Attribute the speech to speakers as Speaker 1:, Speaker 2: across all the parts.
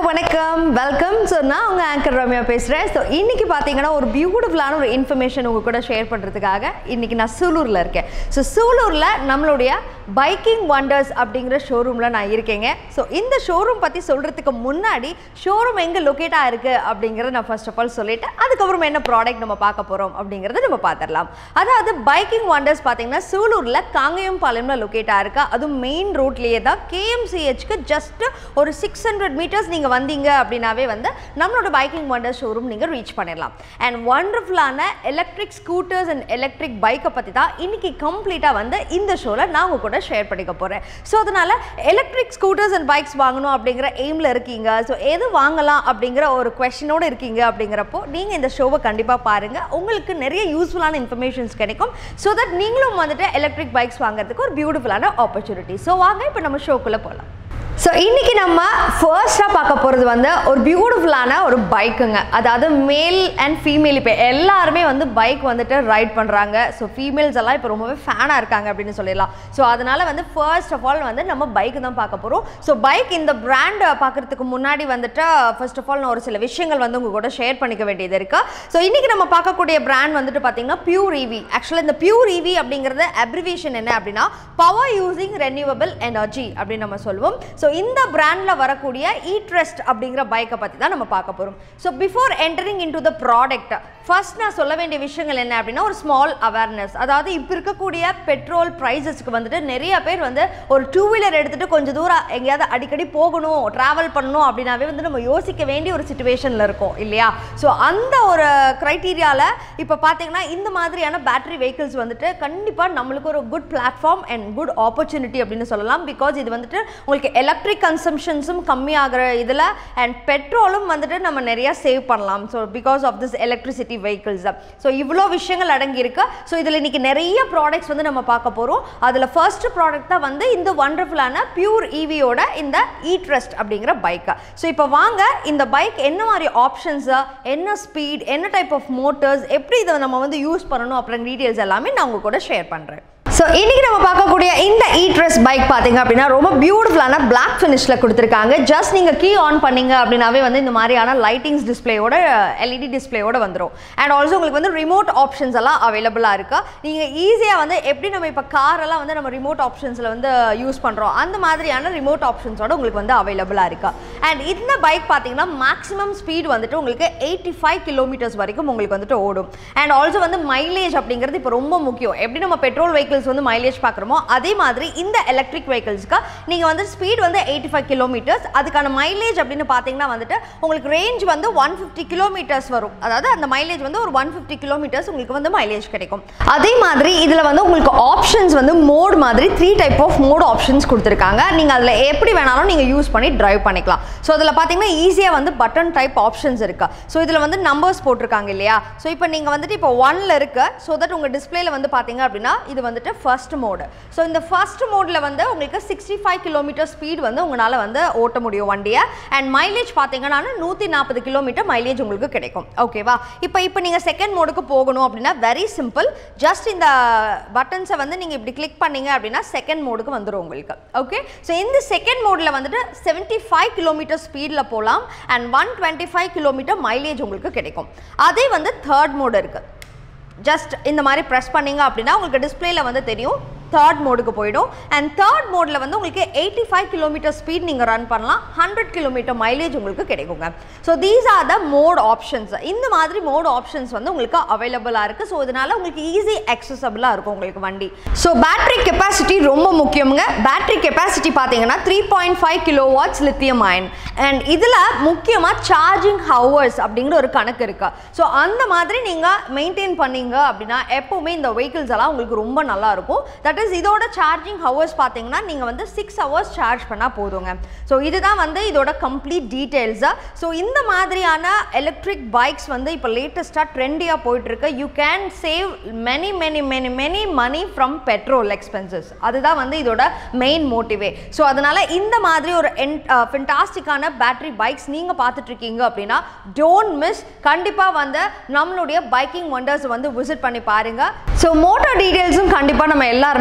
Speaker 1: வணக்கம் welcome so நான் உங்கள் ஆங்கர் ரம்யா பேசுகிறேன் ஸோ இன்றைக்கி பார்த்தீங்கன்னா ஒரு பியூட்டிஃபுல்லான ஒரு இன்ஃபர்மேஷன் உங்கள் கூட ஷேர் பண்ணுறதுக்காக இன்றைக்கி நான் சூலூரில் இருக்கேன் ஸோ சூலூரில் நம்மளுடைய பைக்கிங் வண்டர்ஸ் அப்படிங்கிற ஷோரூமில் நான் இருக்கேங்க ஸோ இந்த ஷோரூம் பற்றி சொல்கிறதுக்கு முன்னாடி ஷோரூம் எங்கே லொக்கேட் ஆயிருக்கு அப்படிங்கிறத நான் ஃபர்ஸ்ட் ஆஃப் ஆல் சொல்லிட்டு அதுக்கப்புறம் என்ன ப்ராடக்ட் நம்ம பார்க்க போகிறோம் அப்படிங்கிறத நம்ம பார்த்துடலாம் அதாவது பைக்கிங் வண்டர்ஸ் பார்த்தீங்கன்னா சூலூரில் காங்கேயம் பாளையம்ல லொக்கேட் ஆயிருக்கு அதுவும் மெயின் ரோட்லேயே தான் கேஎம்சிஹெச்க்கு ஜஸ்ட் ஒரு சிக்ஸ் ஹண்ட்ரட் மீட்டர்ஸ் நீங்கள் வந்தீங்க அப்படின்னாவே வந்து நம்மளோட பைக்கிங் வண்டர் ஷோரூம் நீங்கள் ரீச் பண்ணிடலாம் அண்ட் ஒண்டர்ஃபுல்லான எலக்ட்ரிக் ஸ்கூட்டர்ஸ் அண்ட் எலக்ட்ரிக் பைக்கை பற்றி தான் இன்னைக்கு கம்ப்ளீட்டாக வந்து இந்த ஷோவில் நான் உங்க கூட ஷேர் பண்ணிக்க போகிறேன் ஸோ அதனால் எலக்ட்ரிக் ஸ்கூட்டர்ஸ் அண்ட் பைக்ஸ் வாங்கணும் அப்படிங்கிற எய்மில் இருக்கீங்க ஸோ எது வாங்கலாம் அப்படிங்கிற ஒரு கொஷினோடு இருக்கீங்க அப்படிங்கிறப்போ நீங்கள் இந்த ஷோவை கண்டிப்பாக பாருங்கள் உங்களுக்கு நிறைய யூஸ்ஃபுல்லான இன்ஃபர்மேஷன்ஸ் கிடைக்கும் ஸோ தட் நீங்களும் வந்துட்டு எலக்ட்ரிக் பைக்ஸ் வாங்குறதுக்கு ஒரு பியூட்டிஃபுல்லான ஆப்பர்ச்சுனிட்டி ஸோ வாங்க இப்போ நம்ம ஷோக்குள்ளே போகலாம் ஸோ இன்றைக்கி நம்ம ஃபர்ஸ்ட்டாக பார்க்க போகிறது வந்து ஒரு பியூட்டிஃபுல்லான ஒரு பைக்குங்க அதாவது மேல் அண்ட் ஃபீமேல் இப்போ எல்லாருமே வந்து பைக் வந்துட்டு ரைட் பண்ணுறாங்க ஸோ ஃபீமேல்ஸ் எல்லாம் இப்போ ரொம்பவே ஃபேனாக இருக்காங்க அப்படின்னு சொல்லிடலாம் ஸோ அதனால் வந்து ஃபர்ஸ்ட் ஆஃப் ஆல் வந்து நம்ம பைக் தான் பார்க்க போகிறோம் ஸோ பைக் இந்த பிராண்ட் பார்க்குறதுக்கு முன்னாடி வந்துட்டு ஃபர்ஸ்ட் ஆஃப் ஆல் நான் ஒரு சில விஷயங்கள் வந்து உங்கள் கூட ஷேர் பண்ணிக்க வேண்டியது இருக்குது ஸோ இன்றைக்கி நம்ம பார்க்கக்கூடிய பிராண்ட் வந்துட்டு பார்த்தீங்கன்னா பியூர் இவி ஆக்சுவலாக இந்த பியூர் இவி அப்படிங்கிறது அப்ரிவேஷன் என்ன அப்படின்னா பவர் யூசிங் ரெனியூவபிள் எனர்ஜி அப்படின்னு நம்ம சொல்லுவோம் ஸோ இந்த பிராண்டில் வரக்கூடிய இ ட்ரஸ்ட் அப்படிங்கிற பைக்கை பற்றி தான் நம்ம பார்க்க போகிறோம் so before entering into the product first நான் சொல்ல வேண்டிய விஷயங்கள் என்ன அப்படின்னா ஒரு ஸ்மால் அவேர்னஸ் அதாவது இப்போ இருக்கக்கூடிய பெட்ரோல் ப்ரைஸஸ்க்கு வந்துட்டு நிறைய பேர் வந்து ஒரு டூ வீலர் எடுத்துகிட்டு கொஞ்சம் தூரம் எங்கேயாவது அடிக்கடி போகணும் ட்ராவல் பண்ணணும் அப்படின்னாவே வந்து நம்ம யோசிக்க வேண்டிய ஒரு சுச்சுவேஷனில் இருக்கோம் இல்லையா ஸோ அந்த ஒரு க்ரைட்டீரியாவில் இப்போ பார்த்தீங்கன்னா இந்த மாதிரியான பேட்டரி வெஹிக்கிள்ஸ் வந்துட்டு கண்டிப்பாக நம்மளுக்கு ஒரு good platform and good opportunity அப்படின்னு சொல்லலாம் பிகாஸ் இது வந்துட்டு உங்களுக்கு எலக்ட்ரிக் கன்சம்ஷன்ஸும் கம்மியாகிற இதில் அண்ட் பெட்ரோலும் வந்துட்டு நம்ம நிறையா சேவ் பண்ணலாம் so because of this electricity vehicles so இவ்வளோ விஷயங்கள் அடங்கியிருக்கு ஸோ இதில் இன்றைக்கி நிறைய ப்ராடக்ட்ஸ் வந்து நம்ம பார்க்க போகிறோம் அதில் ஃபர்ஸ்ட் ப்ராடக்ட் தான் வந்து இந்த ஒண்டர்ஃபுல்லான பியூர் ஈவியோட இந்த இ ட்ரஸ்ட் அப்படிங்கிற பைக்கு ஸோ இப்போ வாங்க இந்த பைக் என்ன மாதிரி ஆப்ஷன்ஸு என்ன ஸ்பீட் என்ன டைப் ஆஃப் மோட்டர்ஸ் எப்படி இதை நம்ம வந்து யூஸ் பண்ணணும் அப்புறம் டீட்டெயில்ஸ் எல்லாமே நான் உங்க கூட ஷேர் பண்ணுறேன் ஸோ இன்றைக்கி நம்ம பார்க்கக்கூடிய இந்த இ ட்ரெஸ் பைக் பார்த்தீங்க அப்படின்னா ரொம்ப பியூட்டிஃபுல்லான பிளாக் ஃபினிஷில் கொடுத்துருக்காங்க ஜஸ்ட் நீங்கள் கீ ஆன் பண்ணீங்க அப்படின்னாவே வந்து இந்த மாதிரியான லைட்டிங்ஸ் டிஸ்பிளேயோட எல்இடி டிஸ்பிளேயோட வந்துடும் அண்ட் ஆல்சோ உங்களுக்கு வந்து ரிமோட் ஆப்ஷன்ஸ் எல்லாம் அவைலபிளாக இருக்குது நீங்கள் ஈஸியாக வந்து எப்படி நம்ம இப்போ காரெல்லாம் வந்து நம்ம ரிமோட் ஆப்ஷன்ஸில் வந்து யூஸ் பண்ணுறோம் அந்த மாதிரியான ரிமோட் ஆப்ஷன்ஸோட உங்களுக்கு வந்து அவைலபிளாக இருக்குது அண்ட் இந்த பைக் பார்த்தீங்கன்னா மேக்ஸிமம் ஸ்பீட் வந்துட்டு உங்களுக்கு எயிட்டி ஃபைவ் கிலோமீட்டர்ஸ் வரைக்கும் உங்களுக்கு வந்துட்டு ஓடும் அண்ட் ஆல்சோ வந்து மைலேஜ் அப்படிங்கிறது இப்போ ரொம்ப முக்கியம் எப்படி நம்ம பெட்ரோல் வெஹிக்கிள்ஸ் வந்து மைலேஜ் பார்க்குறோமோ அதே மாதிரி இந்த எலக்ட்ரிக் வெஹிக்கிள்ஸ்க்கு நீங்கள் வந்து ஸ்பீட் வந்து எயிட்டி ஃபைவ் கிலோமீட்டர்ஸ் அதுக்கான மைலேஜ் அப்படின்னு பார்த்தீங்கன்னா வந்துட்டு உங்களுக்கு ரேஞ்ச் வந்து ஒன் ஃபிஃப்டி கிலோமீட்டர்ஸ் வரும் அதாவது அந்த மைலேஜ் வந்து ஒரு ஒன் ஃபிஃப்டி கிலோமீட்டர்ஸ் உங்களுக்கு வந்து மைலேஜ் கிடைக்கும் அதே மாதிரி இதில் வந்து உங்களுக்கு ஆப்ஷன்ஸ் வந்து மோட் மாதிரி three type of mode options கொடுத்துருக்காங்க நீங்கள் அதில் எப்படி வேணாலும் நீங்கள் யூஸ் பண்ணி டிரைவ் பண்ணிக்கலாம் ஸோ அதில் பார்த்தீங்கன்னா ஈஸியாக வந்து பட்டன் டைப் ஆப்ஷன்ஸ் இருக்கு ஸோ இதில் வந்து நம்பர்ஸ் போட்டிருக்காங்க இல்லையா ஸோ இப்போ நீங்கள் வந்துட்டு இப்போ ஒன்ல இருக்கு ஸோ தட் உங்கள் டிஸ்பிளேல வந்து பார்த்தீங்க அப்படின்னா இது வந்துட்டு ஃபர்ஸ்ட் மோடு ஸோ இந்த ஃபர்ஸ்ட் மோடில் வந்து உங்களுக்கு சிக்ஸ்டி ஃபைவ் கிலோமீட்டர் ஸ்பீட் வந்து உங்களால் வந்து ஓட்ட முடியும் வண்டியை அண்ட் மைலேஜ் பார்த்தீங்கன்னா நூற்றி நாற்பது கிலோமீட்டர் மைலேஜ் உங்களுக்கு கிடைக்கும் ஓகேவா இப்போ இப்போ நீங்கள் செகண்ட் மோடுக்கு போகணும் அப்படின்னா வெரி சிம்பிள் ஜஸ்ட் இந்த பட்டன்ஸை வந்து நீங்கள் இப்படி கிளிக் பண்ணீங்க அப்படின்னா செகண்ட் மோடுக்கு வந்துடும் உங்களுக்கு ஓகே ஸோ இந்த செகண்ட் மோடில் வந்துட்டு செவன்ட்டி ஃபைவ் கிலோமீட்டர் ஸ்பீடில் போகலாம் and one twenty five kilometre mileage உங்களுக்கு கிடைக்கும் அதே வந்து தேர்ட் மோடு இருக்குது ஜஸ்ட் இந்த மாதிரி ப்ரெஸ் பண்ணீங்க அப்படின்னா உங்களுக்கு டிஸ்பிளேல வந்து தெரியும் தேர்ட் மோடுக்கு போயிடும் அண்ட் தேர்ட் மோடில் வந்து உங்களுக்கு எயிட்டி ஃபைவ் கிலோமீட்டர் ஸ்பீட் நீங்கள் ரன் பண்ணலாம் ஹண்ட்ரட் கிலோமீட்டர் மைலேஜ் உங்களுக்கு கிடைக்குங்க so these are the mode options இந்த மாதிரி மோட் ஆப்ஷன்ஸ் வந்து உங்களுக்கு அவைலபிளாக இருக்குது ஸோ இதனால் உங்களுக்கு ஈஸி அக்சசபிளாக இருக்கும் உங்களுக்கு வண்டி ஸோ பேட்டரி கெப்பாசிட்டி ரொம்ப முக்கியங்க பேட்டரி கெப்பாசிட்டி பார்த்தீங்கன்னா three point five kilowatts lithium ion and இதில் முக்கியமாக சார்ஜிங் ஹவர்ஸ் அப்படிங்கிற ஒரு கணக்கு இருக்குது ஸோ அந்த மாதிரி நீங்கள் மெயின்டைன் பண்ணீங்க அப்படின்னா எப்போவுமே இந்த வெஹிக்கிள்ஸ் எல்லாம் உங்களுக்கு ரொம்ப நல்லா இருக்கும் தட் இஸ் இதோட சார்ஜிங் ஹவர்ஸ் பார்த்தீங்கன்னா நீங்கள் வந்து சிக்ஸ் ஹவர்ஸ் சார்ஜ் பண்ணால் போதுங்க ஸோ இதுதான் வந்து இதோட கம்ப்ளீட் டீட்டெயில்ஸு ஸோ இந்த மாதிரியான எலக்ட்ரிக் பைக்ஸ் வந்து இப்போ லேட்டஸ்ட்டாக ட்ரெண்டியாக போயிட்டுருக்கு you can save many many many many money from petrol expenses அதுதான் வந்து இதோட மெயின் மோட்டிவே ஸோ அதனால் இந்த மாதிரி ஒரு என் ஃபென்டாஸ்டிக்கான பேட்டரி பைக்ஸ் நீங்கள் பார்த்துட்ருக்கீங்க அப்படின்னா டோன்ட் மிஸ் கண்டிப்பாக வந்து நம்மளுடைய பைக்கிங் ஒண்டர்ஸ் வந்து விசிட் பண்ணி பாருங்கள் ஸோ மோட்டர் டீட்டெயில்ஸும் கண்டிப்பாக நம்ம எல்லாருமே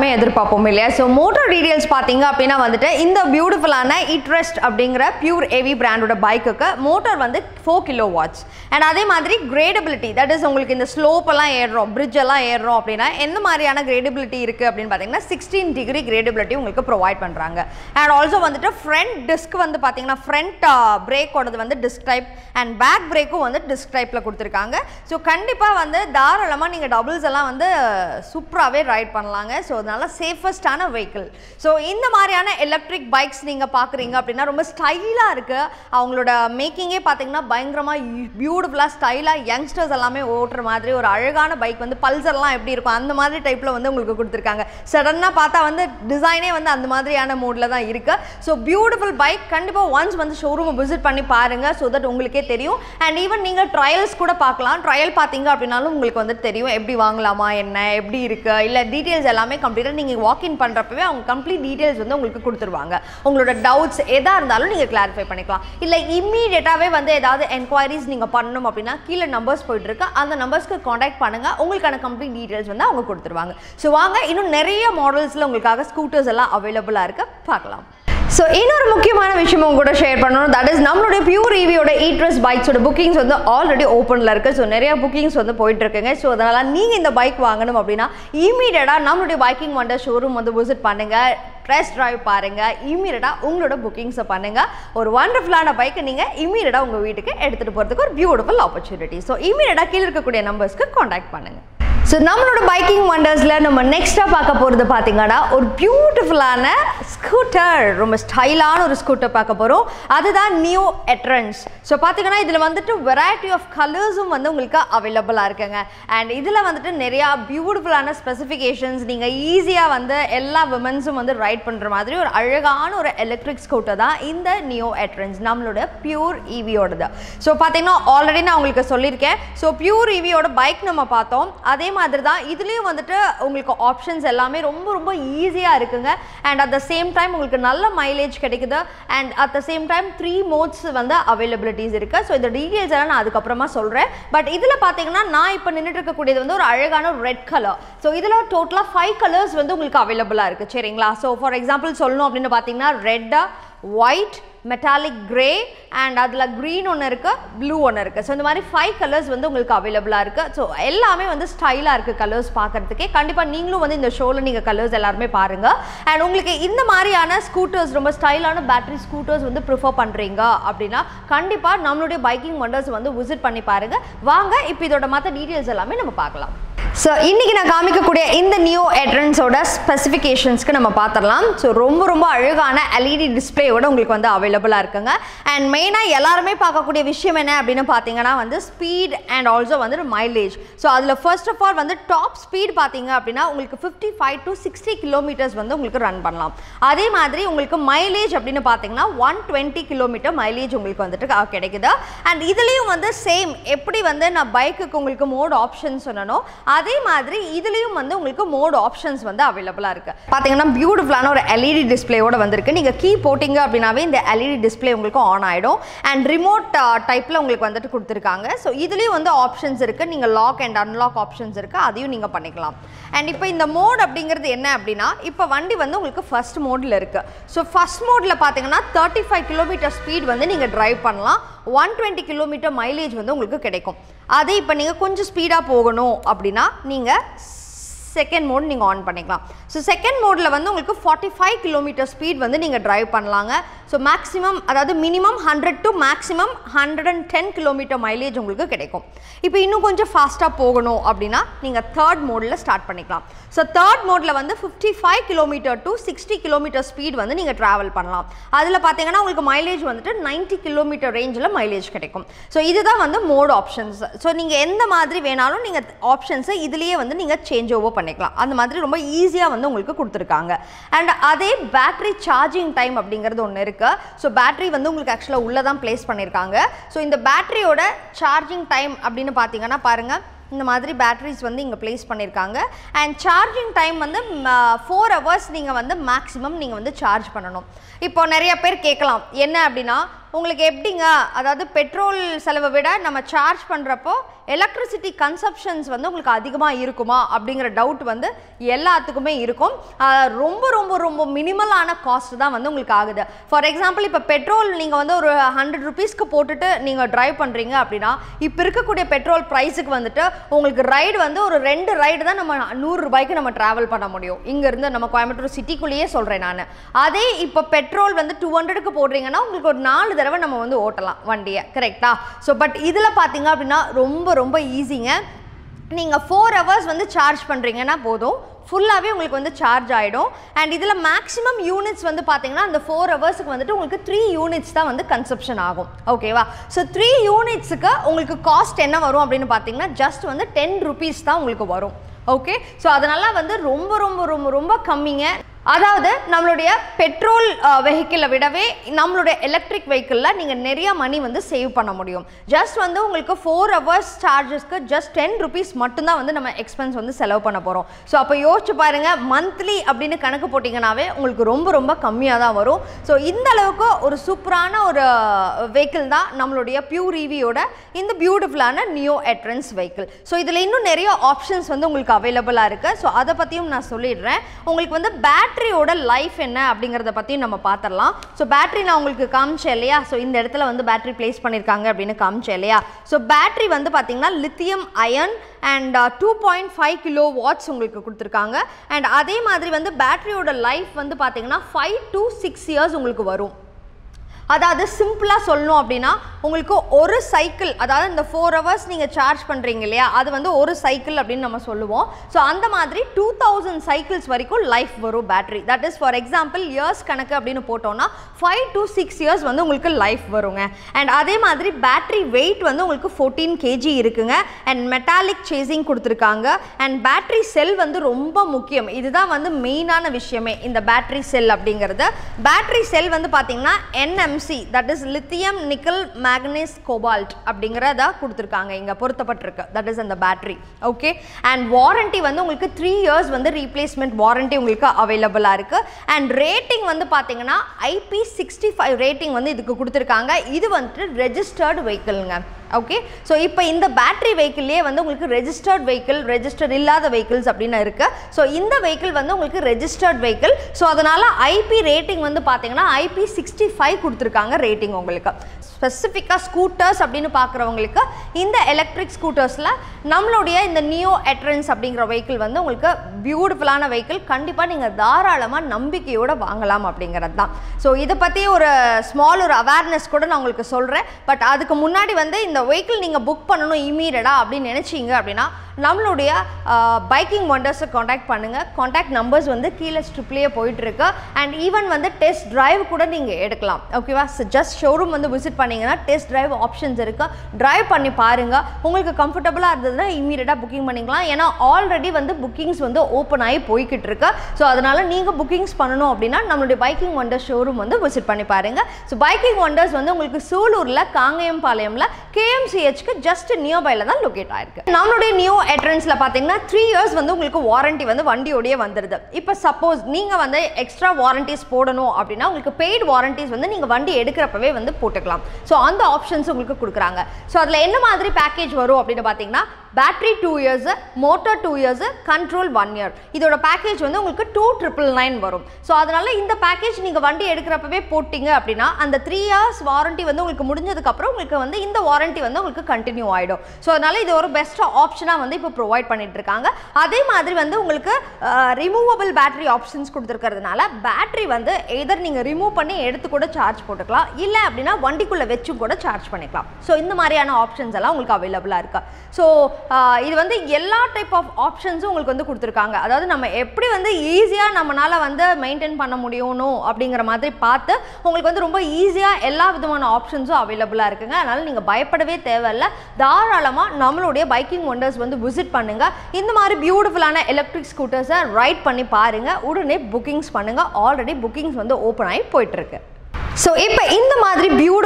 Speaker 1: எல்லாருமே எதிர்பார்ப்போம் இல்லையா ஸோ மோட்டர் டீடைல்ஸ் பார்த்தீங்க அப்படின்னா வந்துட்டு இந்த பியூட்டிஃபுல்லான இட்ரெஸ்ட் அப்படிங்கிற பியூர் ஏவி பிராண்டோட பைக்குக்கு மோட்டார் வந்து ஃபோர் கிலோ வாட்ஸ் அண்ட் அதே மாதிரி கிரேடபிலிட்டி தட் இஸ் உங்களுக்கு இந்த ஸ்லோப் எல்லாம் ஏறுறோம் பிரிட்ஜ் எல்லாம் ஏறுறோம் அப்படின்னா எந்த மாதிரியான கிரேடபிலிட்டி இருக்குது அப்படின்னு பார்த்தீங்கன்னா சிக்ஸ்டீன் டிகிரி கிரேடபிலிட்டி உங்களுக்கு ப்ரொவைட் பண்ணுறாங்க அண்ட் ஆல்சோ வந்துட்டு ஃப்ரண்ட் டிஸ்க் வந்து பார்த்தீங்கன்னா ஃப்ரண்ட் பிரேக்கோடது வந்து டிஸ்க் டைப் அண்ட் பேக் பிரேக்கும் வந்து டிஸ்க் டைப்பில் கொடுத்துருக்காங்க ஸோ கண்டிப்பாக வந்து தாராளமாக நீங்கள் டபுள்ஸ் எல்லாம் வந்து சூப்பராகவே ரைட் பண்ணலாங்க ஸோ அதனால சேஃபஸ்டான வெஹிக்கிள் ஸோ இந்த மாதிரியான எலக்ட்ரிக் பைக்ஸ் நீங்கள் பார்க்குறீங்க அப்படின்னா ரொம்ப ஸ்டைலாக இருக்குது அவங்களோட மேக்கிங்கே பார்த்தீங்கன்னா பயங்கரமாக பியூட்டிஃபுல்லாக ஸ்டைலாக யங்ஸ்டர்ஸ் எல்லாமே ஓட்டுற மாதிரி ஒரு அழகான பைக் வந்து பல்சர்லாம் எப்படி இருக்கும் அந்த மாதிரி டைப்பில் வந்து உங்களுக்கு கொடுத்துருக்காங்க சடனாக பார்த்தா வந்து டிசைனே வந்து அந்த மாதிரியான மோடில் தான் இருக்குது ஸோ பியூட்டிஃபுல் பைக் கண்டிப்பாக ஒன்ஸ் வந்து ஷோரூமை விசிட் பண்ணி பாருங்கள் ஸோ தட் உங்களுக்கே தெரியும் அண்ட் ஈவன் நீங்கள் ட்ரையல்ஸ் கூட பார்க்கலாம் ட்ரையல் பார்த்தீங்க அப்படின்னாலும் உங்களுக்கு வந்து தெரியும் எப்படி வாங்கலாமா என்ன எப்படி இருக்குது இல்லை டீட்டெயில்ஸ் எல்லாமே கம்ப்ளீட்டாக நீங்கள் வாக்இன் பண்ணுறப்பவே அவங்க கம்ப்ளீட் டீட்டெயில்ஸ் வந்து உங்களுக்கு கொடுத்துருவாங்க உங்களோட டவுட்ஸ் எதாக இருந்தாலும் நீங்கள் கிளாரிஃபை பண்ணிக்கலாம் இல்லை இம்மீடியட்டாகவே வந்து ஏதாவது என்கொயரிஸ் நீங்கள் பண்ணணும் அப்படின்னா கீழே நம்பர்ஸ் போயிட்டு இருக்கு அந்த நம்பர்ஸ்க்கு காண்டாக்ட் பண்ணுங்கள் உங்களுக்கான கம்ப்ளீட் டீட்டெயில்ஸ் வந்து அவங்க கொடுத்துருவாங்க ஸோ வாங்க இன்னும் நிறைய மாடல்ஸில் உங்களுக்காக ஸ்கூட்டர்ஸ் எல்லாம் அவைலபிளாக இருக்கு பார்க்கலாம் ஸோ இன்னொரு முக்கியமான விஷயம் உங்க கூட ஷேர் பண்ணணும் தட் இஸ் நம்மளுடைய பியூர் ஈவியோட ஈட்ரஸ் பைக்ஸோட புக்கிங்ஸ் வந்து ஆல்ரெடி ஓப்பனில் இருக்குது ஸோ நிறைய புக்கிங்ஸ் வந்து போயிட்டு இருக்குங்க ஸோ அதனால் நீங்கள் இந்த பைக் வாங்கணும் அப்படின்னா இமீடியட்டாக நம்மளுடைய பைக்கிங் வண்ட ஷோரூம் வந்து விசிட் பண்ணுங்கள் ட்ரெஸ்ட் டிரைவ் பாருங்கள் இமீடியட்டாக உங்களோட புக்கிங்ஸை பண்ணுங்கள் ஒரு வண்டர்ஃபுல்லான பைக்கை நீங்கள் இமீடியட்டாக உங்கள் வீட்டுக்கு எடுத்துகிட்டு போகிறதுக்கு ஒரு பியூட்டிஃபுல் ஆப்பர்ச்சுனிட்டி ஸோ இமீடியட்டாக கீழே இருக்கக்கூடிய நம்பர்ஸ்க்கு காண்டாக்ட் பண்ணுங்கள் ஸோ நம்மளோட பைக்கிங் வண்டர்ஸில் நம்ம நெக்ஸ்ட்டாக பார்க்க போகிறது பார்த்தீங்கன்னா ஒரு பியூட்டிஃபுல்லான ஸ்கூட்டர் ரொம்ப ஸ்டைலான ஒரு ஸ்கூட்டர் பார்க்க போகிறோம் அதுதான் நியூ எட்ரன்ஸ் ஸோ பார்த்தீங்கன்னா இதில் வந்துட்டு வெரைட்டி ஆஃப் கலர்ஸும் வந்து உங்களுக்கு அவைலபிளாக இருக்குங்க அண்ட் இதில் வந்துட்டு நிறையா பியூட்டிஃபுல்லான ஸ்பெசிஃபிகேஷன்ஸ் நீங்கள் ஈஸியாக வந்து எல்லா விமன்ஸும் வந்து ரைட் பண்ணுற மாதிரி ஒரு அழகான ஒரு எலக்ட்ரிக் ஸ்கூட்டர் தான் இந்த நியூ எட்ரன்ஸ் நம்மளோட பியூர் ஈவியோடது ஸோ பார்த்தீங்கன்னா ஆல்ரெடி நான் உங்களுக்கு சொல்லியிருக்கேன் ஸோ பியூர் ஈவியோட பைக் நம்ம பார்த்தோம் அதே மாதிரி தான் இதுலேயும் வந்துட்டு உங்களுக்கு ஆப்ஷன்ஸ் எல்லாமே ரொம்ப ரொம்ப ஈஸியாக இருக்குங்க and at the same time உங்களுக்கு நல்ல மைலேஜ் கிடைக்குது and at the same time three modes வந்து அவைலபிலிட்டிஸ் இருக்குது ஸோ இந்த டீட்டெயில்ஸ் எல்லாம் நான் அதுக்கப்புறமா சொல்கிறேன் பட் இதில் பார்த்தீங்கன்னா நான் இப்போ நின்றுட்டு இருக்கக்கூடியது வந்து ஒரு அழகான ரெட் கலர் ஸோ இதில் டோட்டலாக ஃபைவ் கலர்ஸ் வந்து உங்களுக்கு அவைலபிளாக இருக்குது சரிங்களா ஸோ ஃபார் எக்ஸாம்பிள் சொல்லணும் அப்படின்னு பார்த்தீங்கன்னா red white metallic grey and அதில் க்ரீன் ஒன்று இருக்குது ப்ளூ ஒன்று இருக்குது ஸோ இந்த மாதிரி ஃபைவ் கலர்ஸ் வந்து உங்களுக்கு அவைலபிளாக இருக்குது ஸோ எல்லாமே வந்து ஸ்டைலாக இருக்குது கலர்ஸ் பார்க்குறதுக்கே கண்டிப்பாக நீங்களும் வந்து இந்த ஷோவில் நீங்கள் கலர்ஸ் எல்லாருமே பாருங்கள் அண்ட் உங்களுக்கு இந்த மாதிரியான ஸ்கூட்டர்ஸ் ரொம்ப ஸ்டைலான பேட்டரி ஸ்கூட்டர்ஸ் வந்து ப்ரிஃபர் பண்ணுறீங்க அப்படின்னா கண்டிப்பாக நம்மளுடைய பைக்கிங் ஒண்டர்ஸ் வந்து விசிட் பண்ணி பாருங்கள் வாங்க இப்போ இதோட மற்ற டீட்டெயில்ஸ் எல்லாமே நம்ம பார்க்கலாம் ஸோ இன்றைக்கி நான் காமிக்கக்கூடிய இந்த நியூ எட்ரன்ஸோட ஸ்பெசிஃபிகேஷன்ஸ்க்கு நம்ம பார்த்துடலாம் ஸோ ரொம்ப ரொம்ப அழகான எல்இடி டிஸ்பிளேயோட உங்களுக்கு வந்து அவைலபிளாக இருக்குங்க அண்ட் மெயினாக எல்லாருமே பார்க்கக்கூடிய விஷயம் என்ன அப்படின்னு பார்த்தீங்கன்னா வந்து ஸ்பீட் அண்ட் ஆல்சோ வந்து மைலேஜ் ஸோ அதில் ஃபர்ஸ்ட் ஆஃப் ஆல் வந்து டாப் ஸ்பீட் பார்த்தீங்க அப்படின்னா உங்களுக்கு fifty five to sixty kilometres வந்து உங்களுக்கு ரன் பண்ணலாம் அதே மாதிரி உங்களுக்கு மைலேஜ் அப்படின்னு பார்த்தீங்கன்னா ஒன் டுவெண்ட்டி கிலோமீட்டர் மைலேஜ் உங்களுக்கு வந்துட்டு க- கிடைக்குது அண்ட் இதுலேயும் வந்து சேம் எப்படி வந்து நான் பைக்குக்கு உங்களுக்கு மோட் ஆப்ஷன் சொன்னனோ அதே மாதிரி இதுலேயும் வந்து உங்களுக்கு மோட் ஆப்ஷன்ஸ் வந்து அவைலபிளாக இருக்குது பார்த்தீங்கன்னா பியூட்டிஃபுல்லான ஒரு எல்இடி டிஸ்பிளேயோட வந்திருக்கு நீங்கள் கீ போட்டிங்க அப்படின்னாவே இந்த எல்இடி டிஸ்பிளே உங்களுக்கு ஆன் ஆகிடும் அண்ட் ரிமோட் டைப்பில் உங்களுக்கு வந்துட்டு கொடுத்துருக்காங்க ஸோ இதுலேயும் வந்து ஆப்ஷன்ஸ் இருக்குது நீங்கள் லாக் அண்ட் அன்லாக் ஆப்ஷன்ஸ் இருக்குது அதையும் நீங்கள் பண்ணிக்கலாம் அண்ட் இப்போ இந்த மோட் அப்படிங்கிறது என்ன அப்படின்னா இப்போ வண்டி வந்து உங்களுக்கு ஃபர்ஸ்ட் மோடில் இருக்குது ஸோ ஃபர்ஸ்ட் மோடில் பார்த்தீங்கன்னா தேர்ட்டி ஃபைவ் கிலோமீட்டர் ஸ்பீட் வந்து நீங்கள் டிரைவ் பண்ணலாம் ஒன் டுவெண்ட்டி கிலோமீட்டர் மைலேஜ் வந்து உங்களுக்கு கிடைக்கும் அதே இப்போ நீங்கள் கொஞ்சம் ஸ்பீடாக போகணும் அப்படின்னா நீங்கள் செகண்ட் மோட் நீங்கள் ஆன் பண்ணிக்கலாம் ஸோ செகண்ட் மோடில் வந்து உங்களுக்கு ஃபார்ட்டி ஃபைவ் கிலோமீட்டர் ஸ்பீட் வந்து நீங்கள் டிரைவ் பண்ணலாங்க ஸோ மேக்ஸிமம் அதாவது minimum hundred to maximum hundred and ten kilometre mileage உங்களுக்கு கிடைக்கும் இப்போ இன்னும் கொஞ்சம் ஃபாஸ்ட்டாக போகணும் அப்படின்னா நீங்கள் தேர்ட் மோடில் ஸ்டார்ட் பண்ணிக்கலாம் ஸோ தேர்ட் மோடில் வந்து fifty five kilometre to sixty kilometre speed வந்து நீங்கள் ட்ராவல் பண்ணலாம் அதில் பார்த்தீங்கன்னா உங்களுக்கு மைலேஜ் வந்துட்டு 90 கிலோமீட்டர் ரேஞ்சில் மைலேஜ் கிடைக்கும் ஸோ இதுதான் வந்து மோட் ஆப்ஷன்ஸ் ஸோ நீங்கள் எந்த மாதிரி வேணாலும் நீங்கள் ஆப்ஷன்ஸை இதுலேயே வந்து நீங்கள் சேஞ்ச் ஓவர் பண்ணிக்கலாம் அந்த மாதிரி ரொம்ப ஈஸியாக வந்து உங்களுக்கு கொடுத்துருக்காங்க அண்ட் அதே பேட்டரி சார்ஜிங் டைம் அப்படிங்கிறது ஒன்று இருக்குது ஸோ பேட்டரி வந்து உங்களுக்கு ஆக்சுவலாக உள்ளே தான் ப்ளேஸ் பண்ணியிருக்காங்க ஸோ இந்த பேட்டரியோட சார்ஜிங் டைம் அப்படின்னு பார்த்தீங்கன்னா பாருங்கள் இந்த மாதிரி பேட்டரிஸ் வந்து இங்கே ப்ளேஸ் பண்ணியிருக்காங்க அண்ட் சார்ஜிங் டைம் வந்து ஃபோர் ஹவர்ஸ் நீங்கள் வந்து மேக்ஸிமம் நீங்கள் வந்து சார்ஜ் பண்ணணும் இப்போ நிறைய பேர் கேட்கலாம் என்ன அப்படின்னா உங்களுக்கு எப்படிங்க அதாவது பெட்ரோல் செலவை விட நம்ம சார்ஜ் பண்ணுறப்போ எலக்ட்ரிசிட்டி கன்சப்ஷன்ஸ் வந்து உங்களுக்கு அதிகமாக இருக்குமா அப்படிங்கிற டவுட் வந்து எல்லாத்துக்குமே இருக்கும் ஆஹ் ரொம்ப ரொம்ப ரொம்ப மினிமலான காஸ்ட் தான் வந்து உங்களுக்கு ஆகுது ஃபார் எக்ஸாம்பிள் இப்போ பெட்ரோல் நீங்கள் வந்து ஒரு ஹண்ட்ரட் ருபீஸ்க்கு போட்டுட்டு நீங்கள் டிரைவ் பண்ணுறீங்க அப்படின்னா இப்போ இருக்கக்கூடிய பெட்ரோல் ப்ரைஸுக்கு வந்துட்டு உங்களுக்கு ரைடு வந்து ஒரு ரெண்டு ரைடு தான் நம்ம நூறு ரூபாய்க்கு நம்ம ட்ராவல் பண்ண முடியும் இங்கேருந்து நம்ம கோயம்புத்தூர் சிட்டிக்குள்ளேயே சொல்கிறேன் நான் அதே இப்போ பெட்ரோல் வந்து டூ ஹண்ட்ரடுக்கு போடுறீங்கன்னா உங்களுக்கு ஒரு நாலு தடவை நம்ம வந்து ஓட்டலாம் வண்டியை கரெக்டா ஸோ பட் இதில் பார்த்தீங்க அப்படின்னா ரொம்ப ரொம்ப ஈஸிங்க நீங்கள் ஃபோர் ஹவர்ஸ் வந்து சார்ஜ் பண்ணுறீங்கன்னா போதும் ஃபுல்லாகவே உங்களுக்கு வந்து சார்ஜ் ஆகிடும் அண்ட் இதில் மேக்ஸிமம் யூனிட்ஸ் வந்து பார்த்தீங்கன்னா அந்த ஃபோர் ஹவர்ஸுக்கு வந்துட்டு உங்களுக்கு த்ரீ யூனிட்ஸ் தான் வந்து கன்சப்ஷன் ஆகும் ஓகேவா ஸோ த்ரீ யூனிட்ஸுக்கு உங்களுக்கு காஸ்ட் என்ன வரும் அப்படின்னு பார்த்தீங்கன்னா ஜஸ்ட் வந்து டென் ருபீஸ் தான் உங்களுக்கு வரும் ஓகே ஸோ அதனால் வந்து ரொம்ப ரொம்ப ரொம்ப ரொம்ப கம்மிங்க அதாவது நம்மளுடைய பெட்ரோல் வெஹிக்கிளை விடவே நம்மளுடைய எலக்ட்ரிக் வெஹிக்கிளில் நீங்கள் நிறைய மணி வந்து சேவ் பண்ண முடியும் ஜஸ்ட் வந்து உங்களுக்கு ஃபோர் ஹவர்ஸ் சார்ஜஸ்க்கு ஜஸ்ட் டென் ருபீஸ் மட்டும்தான் வந்து நம்ம எக்ஸ்பென்ஸ் வந்து செலவு பண்ண போகிறோம் ஸோ அப்போ யோசிச்சு பாருங்கள் மந்த்லி அப்படின்னு கணக்கு போட்டிங்கனாவே உங்களுக்கு ரொம்ப ரொம்ப கம்மியாக தான் வரும் ஸோ இந்த அளவுக்கு ஒரு சூப்பரான ஒரு வெஹிக்கிள் தான் நம்மளுடைய பியூர் ஈவியோட இந்த பியூட்டிஃபுல்லான நியோ எட்ரன்ஸ் வெஹிக்கிள் ஸோ இதில் இன்னும் நிறைய ஆப்ஷன்ஸ் வந்து உங்களுக்கு அவைலபிளாக இருக்குது ஸோ அதை பற்றியும் நான் சொல்லிடுறேன் உங்களுக்கு வந்து பேட்டரியோட லைஃப் என்ன அப்படிங்கிறத பற்றியும் நம்ம பார்த்துடலாம் ஸோ பேட்டரி நான் உங்களுக்கு காமிச்சேன் இல்லையா ஸோ இந்த இடத்துல வந்து பேட்டரி ப்ளேஸ் பண்ணியிருக்காங்க அப்படின்னு காமிச்சேன் இல்லையா ஸோ பேட்டரி வந்து பார்த்தீங்கன்னா lithium ion and two point five kilowatts உங்களுக்கு கொடுத்துருக்காங்க அண்ட் அதே மாதிரி வந்து பேட்டரியோட லைஃப் வந்து பார்த்தீங்கன்னா ஃபைவ் டு சிக்ஸ் இயர்ஸ் உங்களுக்கு வரும் அதாவது சிம்பிளாக சொல்லணும் அப்படின்னா உங்களுக்கு ஒரு சைக்கிள் அதாவது இந்த ஃபோர் ஹவர்ஸ் நீங்கள் சார்ஜ் பண்ணுறீங்க இல்லையா அது வந்து ஒரு சைக்கிள் அப்படின்னு நம்ம சொல்லுவோம் ஸோ அந்த மாதிரி டூ தௌசண்ட் சைக்கிள்ஸ் வரைக்கும் லைஃப் வரும் battery that is for example years கணக்கு அப்படின்னு போட்டோம்னா ஃபைவ் டு சிக்ஸ் இயர்ஸ் வந்து உங்களுக்கு லைஃப் வருங்க அண்ட் அதே மாதிரி பேட்டரி வெயிட் வந்து உங்களுக்கு ஃபோர்டீன் கேஜி இருக்குங்க அண்ட் மெட்டாலிக் சேசிங் கொடுத்துருக்காங்க அண்ட் பேட்டரி செல் வந்து ரொம்ப முக்கியம் இதுதான் வந்து மெயினான விஷயமே இந்த பேட்டரி செல் அப்படிங்கிறது பேட்டரி செல் வந்து பார்த்தீங்கன்னா NM MC that is lithium nickel manganese cobalt அப்படிங்கிறத கொடுத்துருக்காங்க இங்கே பொருத்தப்பட்டிருக்கு தட் இஸ் அந்த பேட்டரி ஓகே அண்ட் வாரண்டி வந்து உங்களுக்கு த்ரீ இயர்ஸ் வந்து ரீப்ளேஸ்மெண்ட் வாரண்டி உங்களுக்கு அவைலபிளாக இருக்குது அண்ட் ரேட்டிங் வந்து பார்த்தீங்கன்னா ஐபி சிக்ஸ்டி ஃபைவ் ரேட்டிங் வந்து இதுக்கு கொடுத்துருக்காங்க இது வந்துட்டு ரெஜிஸ்டர்டு வெஹிக்கிள்ங்க ஓகே ஸோ இப்போ இந்த பேட்டரி வெஹிக்கிள்லேயே வந்து உங்களுக்கு ரெஜிஸ்டர்ட் வெஹிக்கிள் ரெஜிஸ்டர்ட் இல்லாத வெஹிக்கிள்ஸ் அப்படின்னு இருக்குது ஸோ இந்த வெஹிக்கிள் வந்து உங்களுக்கு ரெஜிஸ்டர்ட் வெஹிக்கிள் ஸோ அதனால் ஐபி ரேட்டிங் வந்து பார்த்தீங்கன்னா ஐபி சிக்ஸ்டி ஃபைவ் கொடுத்துருக்காங்க ரேட்டிங் உங்களுக்கு ஸ்பெசிஃபிக்காக ஸ்கூட்டர்ஸ் அப்படின்னு பார்க்குறவங்களுக்கு இந்த எலக்ட்ரிக் ஸ்கூட்டர்ஸில் நம்மளுடைய இந்த நியோ எட்ரன்ஸ் அப்படிங்கிற வெஹிக்கிள் வந்து உங்களுக்கு பியூட்டிஃபுல்லான வெஹிக்கிள் கண்டிப்பாக நீங்கள் தாராளமாக நம்பிக்கையோடு வாங்கலாம் அப்படிங்கிறது தான் ஸோ இதை பற்றி ஒரு ஸ்மால் ஒரு அவேர்னஸ் கூட நான் உங்களுக்கு சொல்கிறேன் பட் அதுக்கு முன்னாடி வந்து இந்த வெஹிக்கிள் நீங்கள் புக் பண்ணணும் இமீடியட்டாக அப்படின்னு நினச்சிங்க அப்படின்னா நம்மளுடைய பைக்கிங் ஒண்டர்ஸை காண்டாக்ட் பண்ணுங்கள் காண்டாக்ட் நம்பர்ஸ் வந்து கீழே ஸ்ட்ரிப்லேயே போயிட்டுருக்கு அண்ட் ஈவன் வந்து டெஸ்ட் டிரைவ் கூட நீங்கள் எடுக்கலாம் ஓகேவா ஜஸ்ட் ஷோரூம் வந்து விசிட் பண்ணிங்கன்னா டெஸ்ட் டிரைவ் ஆப்ஷன்ஸ் இருக்குது டிரைவ் பண்ணி பாருங்கள் உங்களுக்கு கம்ஃபர்டபுளாக இருந்ததுன்னா இமீடியட்டாக புக்கிங் பண்ணிக்கலாம் ஏன்னா ஆல்ரெடி வந்து புக்கிங்ஸ் வந்து ஓப்பன் ஆகி போய்கிட்டு இருக்கு ஸோ அதனால் நீங்கள் புக்கிங்ஸ் பண்ணணும் அப்படின்னா நம்மளுடைய பைக்கிங் ஒண்டர்ஸ் ஷோரூம் வந்து விசிட் பண்ணி பாருங்கள் ஸோ பைக்கிங் ஒண்டர்ஸ் வந்து உங்களுக்கு சூலூரில் காங்கயம் பாளையமில் கேஎம்சிஹெச்க்கு ஜஸ்ட் நியர்பைல தான் லொக்கேட் ஆயிருக்கு நம்மளுடைய நியூ எட்ரன்ஸில் பார்த்தீங்கன்னா த்ரீ இயர்ஸ் வந்து உங்களுக்கு வாரண்டி வந்து வண்டியோடய வந்துடுது இப்போ சப்போஸ் நீங்கள் வந்து எக்ஸ்ட்ரா வாரண்டிஸ் போடணும் அப்படின்னா உங்களுக்கு பெய்டு வாரண்டிஸ் வந்து நீங்கள் வண்டி எடுக்கிறப்பவே வந்து போட்டுக்கலாம் ஸோ அந்த ஆப்ஷன்ஸ் உங்களுக்கு கொடுக்குறாங்க ஸோ அதில் என்ன மாதிரி பேக்கேஜ் வரும் அப்படின்னு பார்த்தீங்கன்னா battery two years motor two years control one year இதோட பேக்கேஜ் வந்து உங்களுக்கு டூ ட்ரிபிள் நைன் வரும் ஸோ அதனால் இந்த பேக்கேஜ் நீங்கள் வண்டி எடுக்கிறப்பவே போட்டிங்க அப்படின்னா அந்த த்ரீ இயர்ஸ் வாரண்டி வந்து உங்களுக்கு முடிஞ்சதுக்கப்புறம் உங்களுக்கு வந்து இந்த வாரண்டி வந்து உங்களுக்கு கண்டினியூ ஆகிடும் ஸோ அதனால் இது ஒரு பெஸ்ட் ஆப்ஷனாக வந்து இப்போ ப்ரொவைட் பண்ணிட்டு இருக்காங்க அதே மாதிரி வந்து உங்களுக்கு ரிமூவபிள் பேட்டரி ஆப்ஷன்ஸ் கொடுத்துருக்கிறதுனால பேட்டரி வந்து எதர் நீங்கள் ரிமூவ் பண்ணி எடுத்து கூட சார்ஜ் போட்டுக்கலாம் இல்லை அப்படின்னா வண்டிக்குள்ளே வச்சும் கூட சார்ஜ் பண்ணிக்கலாம் ஸோ இந்த மாதிரியான ஆப்ஷன்ஸ் எல்லாம் உங்களுக்கு அவைலபிளாக இருக்கு ஸோ இது வந்து எல்லா டைப் ஆஃப் ஆப்ஷன்ஸும் உங்களுக்கு வந்து கொடுத்துருக்காங்க அதாவது நம்ம எப்படி வந்து ஈஸியாக நம்மளால் வந்து மெயின்டைன் பண்ண முடியணும் அப்படிங்கிற மாதிரி பார்த்து உங்களுக்கு வந்து ரொம்ப ஈஸியாக எல்லா விதமான ஆப்ஷன்ஸும் அவைலபிளாக இருக்குங்க அதனால் நீங்கள் பயப்படவே தேவையில்ல தாராளமாக நம்மளுடைய பைக்கிங் ஒண்டர்ஸ் வந்து விசிட் பண்ணுங்கள் இந்த மாதிரி பியூட்டிஃபுல்லான எலக்ட்ரிக் ஸ்கூட்டர்ஸை ரைட் பண்ணி பாருங்கள் உடனே புக்கிங்ஸ் பண்ணுங்கள் ஆல்ரெடி புக்கிங்ஸ் வந்து ஓப்பன் ஆகி போயிட்டுருக்கு ஸோ இப்போ இந்த மாதிரி பியூட்டிஃபுல்லான